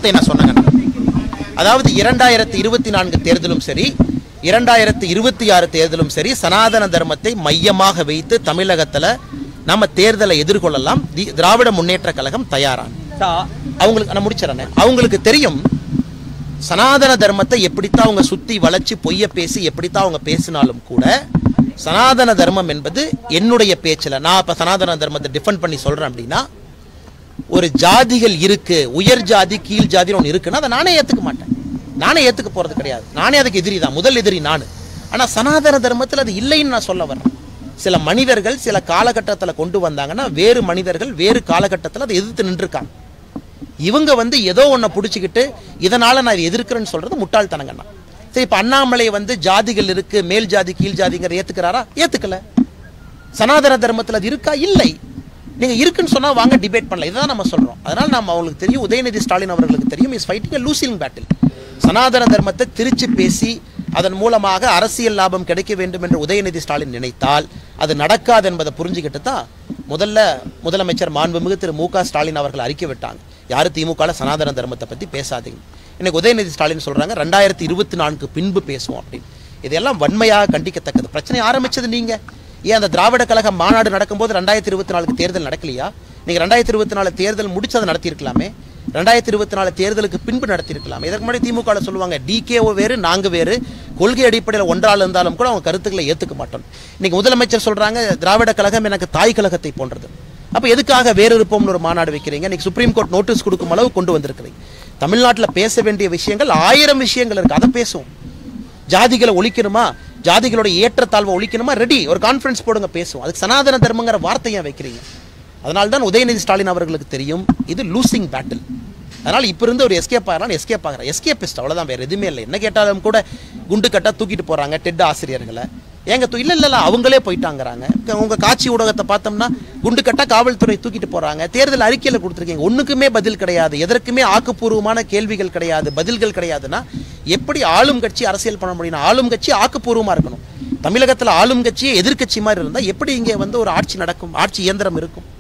வார்த்தை நான் சொன்னேங்க அதாவது இரண்டாயிரத்தி இருபத்தி நான்கு தேர்தலும் சரி இரண்டாயிரத்தி இருபத்தி ஆறு தேர்தலும் சரி சனாதன தர்மத்தை மையமாக வைத்து தமிழகத்துல நம்ம தேர்தலை எதிர்கொள்ளலாம் தி- திராவிட முன்னேற்ற கழகம் தயாரான அவங்களுக்கு நான் முடிச்சிடறேன் அவங்களுக்கு தெரியும் சனாதன தர்மத்தை எப்படித்தான் அவங்க சுத்தி வளைச்சு பொய்ய பேசி எப்படித்தான் அவங்க பேசினாலும் கூட சனாதன தர்மம் என்பது என்னுடைய பேச்சில் நான் இப்போ சனாதன தர்மத்தை டிஃபெண்ட் பண்ணி சொல்றேன் அப்படின்னா ஒரு ஜாதிகள் இருக்கு உயர் ஜாதி கீழ் ஜாதின்னு ஒன்று இருக்குன்னா அதை நானே ஏத்துக்க மாட்டேன் நானே ஏத்துக்க போறது கிடையாது நானே அதுக்கு எதிரி தான் முதல் எதிரி நான் ஆனா சனாதன தர்மத்தில் அது இல்லைன்னு நான் சொல்ல வர்றேன் சில மனிதர்கள் சில காலகட்டத்தில் கொண்டு வந்தாங்கன்னா வேறு மனிதர்கள் வேறு காலகட்டத்தில் அதை எதிர்த்து நின்றுருக்காங்க இவங்க வந்து ஏதோ ஒன்றை பிடிச்சிக்கிட்டு இதனால நான் இதை எதிர்க்கிறேன்னு சொல்றது முட்டாள்தனங்கண்ணா சரி இப்போ அண்ணாமலை வந்து ஜாதிகள் இருக்கு மேல் ஜாதி கீழ் ஜாதிங்கிற ஏத்துக்கிறாரா ஏத்துக்கல சனாதன தர்மத்தில் அது இருக்கா இல்லை நீங்க இருக்குன்னு சொன்னா வாங்க டிபேட் பண்ணல இதுதான் நம்ம சொல்றோம் அதனால நம்ம அவங்களுக்கு தெரியும் உதயநிதி ஸ்டாலின் அவர்களுக்கு தெரியும் is fighting losing battle Sanatana தர்மத்தை திரிச்சு பேசி அதன் மூலமாக அரசியல் லாபம் கிடைக்க வேண்டும் என்று உதயநிதி ஸ்டாலின் நினைத்தால் அது நடக்காது என்பதை புரிஞ்சுக்கிட்டு தான் முதல்ல முதலமைச்சர் மாண்புமிகு திரு மு க ஸ்டாலின் அவர்கள் அறிக்கை விட்டாங்க யாரு திமுக சனாதன தர்மத்தை பத்தி பேசாதீங்க இன்னைக்கு உதயநிதி ஸ்டாலின் சொல்றாங்க ரெண்டாயிரத்தி இருபத்தி நான்கு பின்பு பேசுவோம் அப்படின்னு இதெல்லாம் வன்மையாக கண்டிக்கத்தக்கது பிரச்சனை ஆரம்பிச்சது நீங்க ஏன் அந்த திராவிட கழக மாநாடு நடக்கும்போது ரெண்டாயிரத்தி இருபத்தி நாலுக்கு தேர்தல் நடக்கலையா நீங்க ரெண்டாயிரத்தி இருபத்தி நாலு தேர்தல் முடிச்சு அதை நடத்தியிருக்கலாமே ரெண்டாயிரத்தி இருபத்தி நாலு தேர்தலுக்கு பின்பு நடத்தியிருக்கலாம் இதற்கு முன்னாடி திமுக சொல்லுவாங்க டிகேஓ வேறு நாங்க வேறு கொள்கை அடிப்படையில் ஒன்றால் இருந்தாலும் கூட அவங்க கருத்துக்களை ஏத்துக்க மாட்டோம் இன்னைக்கு முதலமைச்சர் சொல்றாங்க திராவிட கழகம் எனக்கு தாய் கழகத்தை போன்றது அப்ப எதுக்காக வேறு இருப்போம்னு ஒரு மாநாடு வைக்கிறீங்க இன்னைக்கு சுப்ரீம் கோர்ட் நோட்டீஸ் கொடுக்கும் அளவு கொண்டு வந்திருக்கிறீங்க தமிழ்நாட்டில் பேச வேண்டிய விஷயங்கள் ஆயிரம் விஷயங்கள் இருக்கு அதை பேசுவோம் ஜாதிகளை ஒழிக்கணுமா ஜாதிகளோட ஏற்றத்தாழ்வை ஒழிக்கணுமா ரெடி ஒரு கான்ஃபரன்ஸ் போடுங்க பேசுவோம் அதுக்கு சனாதன தர்மங்கிற வார்த்தையை வைக்கிறீங்க அதனால தான் உதயநிதி ஸ்டாலின் அவர்களுக்கு தெரியும் இது லூசிங் பேட்டில் அதனால் இப்போ இருந்து ஒரு எஸ்கேப் ஆகிறான் எஸ்கேப் ஆகிறான் எஸ்கேபிஸ்ட் அவ்வளோதான் வேறு எதுவுமே இல்லை என்ன கேட்டாலும் கூட குண்டு கட்டா தூக்கிட்டு போகிறாங்க டெட் ஆசிரியர்களை ஏங்க தூ இல்லை இல்லை அவங்களே போயிட்டாங்கிறாங்க உங்கள் காட்சி ஊடகத்தை பார்த்தோம்னா குண்டு கட்டா காவல்துறை தூக்கிட்டு போகிறாங்க தேர்தல் அறிக்கையில் கொடுத்துருக்கீங்க ஒன்றுக்குமே பதில் கிடையாது எதற்குமே ஆக்கப்பூர்வமான கேள்விகள் கிடையாது பதில்கள் கிடையாதுன்னா எப்படி ஆளும் கட்சி அரசியல் பண்ண முடியும் ஆளும் கட்சி ஆக்கப்பூர்வமாக இருக்கணும் தமிழகத்தில் ஆளும் கட்சியே எதிர்க்கட்சி மாதிரி இருந்தால் எப்படி இங்கே வந்து ஒரு ஆட்சி நடக்கும் ஆட்சி இயந்திரம் இருக்கும்